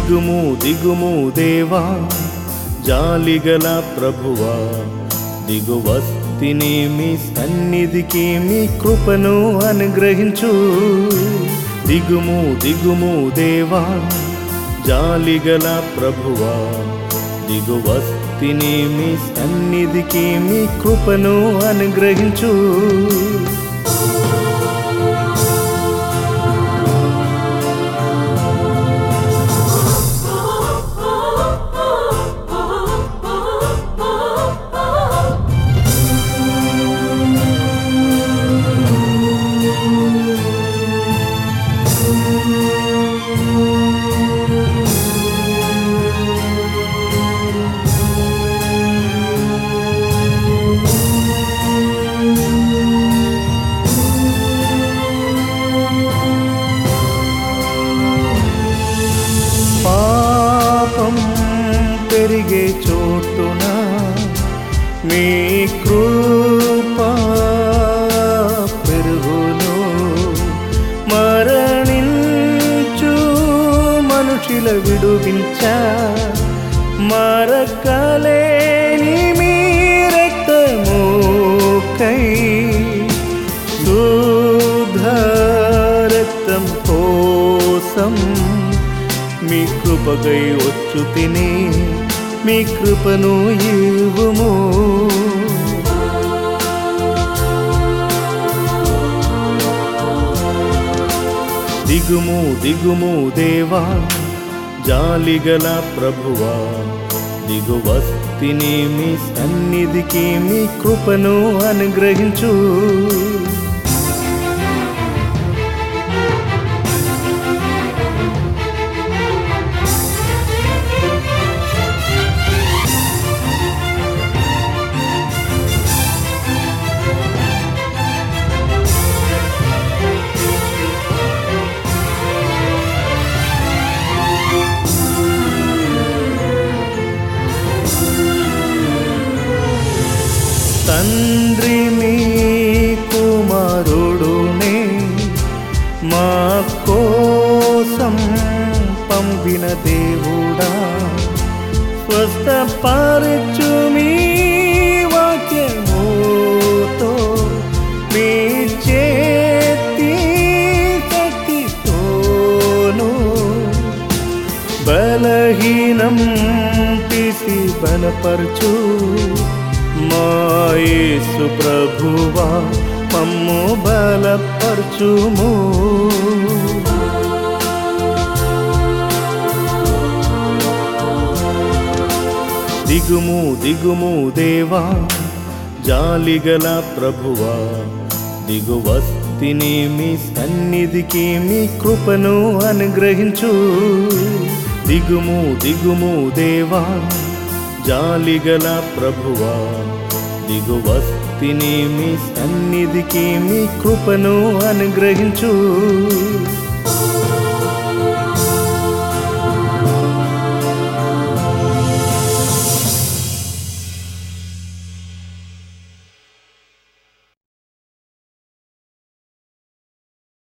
దిగుము దిగుము దేవా జాలిగల ప్రభువా దిగువస్తిని మీ సన్నిధికి మీ కృపను అనుగ్రహించు దిగుము దిగుము దేవా జాలిగల ప్రభువా దిగువస్తిని మీ సన్నిధికి మీ కృపను అనుగ్రహించు పాపం పెరిగే చోటున మీ కృప పెరుగును మరణించు మనుషుల విడువించ మరకలేని మీ రక్తమోకై శుద్ధ రక్తం కోసం మీ కృపగై వచ్చు తిని మీ కృపను ఇవ్వుము దిగుము దిగుము దేవా జాలిగల ప్రభువా దిగువస్తిని మీ సన్నిధికి మీ కృపను అనుగ్రహించు తండ్రి మీ కుమారుడునే మా కోసం పంపిన దేవుడా స్వస్థపరచు మీ వాక్యముతో మీ చేతి శక్తితోను బలహీనం తీసి బలపరచు మాయేసు ప్రభువా మమ్ము బలపరచుము దిగుము దిగుము దేవా జాలిగల ప్రభువా దిగువస్తిని మీ సన్నిధికి మీ కృపను అనుగ్రహించు దిగుము దిగుము దేవా జాలిగల ప్రభువా దిగువస్తిని మీ సన్నిధికి మీ కృపను అనుగ్రహించు